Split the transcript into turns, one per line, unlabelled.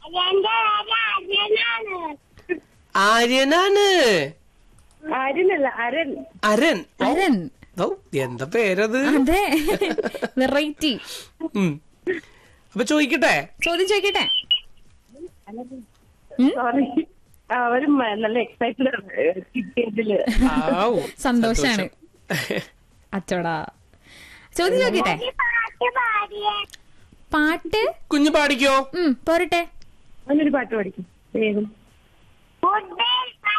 എന്റെ പേര് അജനാണ്
ആര്യനാണ്
ആര്യനല്ല അരൻ
അരൻ
അരൻ
ഓ എന്താ പേരത്
അതെ വെറൈറ്റി
ഉം. അപ്പൊ ചോദിക്കട്ടെ
ചോദ്യം ചോദിക്കട്ടെ
സോറി അവരും നല്ല എക്സൈറ്റഡ് ആണ് കിട്ടിയതില്
ആവൂ,
സന്തോഷാണ് അച്ചോടാ ചോദ്യം ചോദിക്കട്ടെ
ഒരു പാട്ട് പാടിയേ
പാട്ട്
കുഞ്ഞു പാടിക്കോ
ഉം പോരട്ടെ
അവനൊരു പാട്ട് പഠിക്കും വേഗം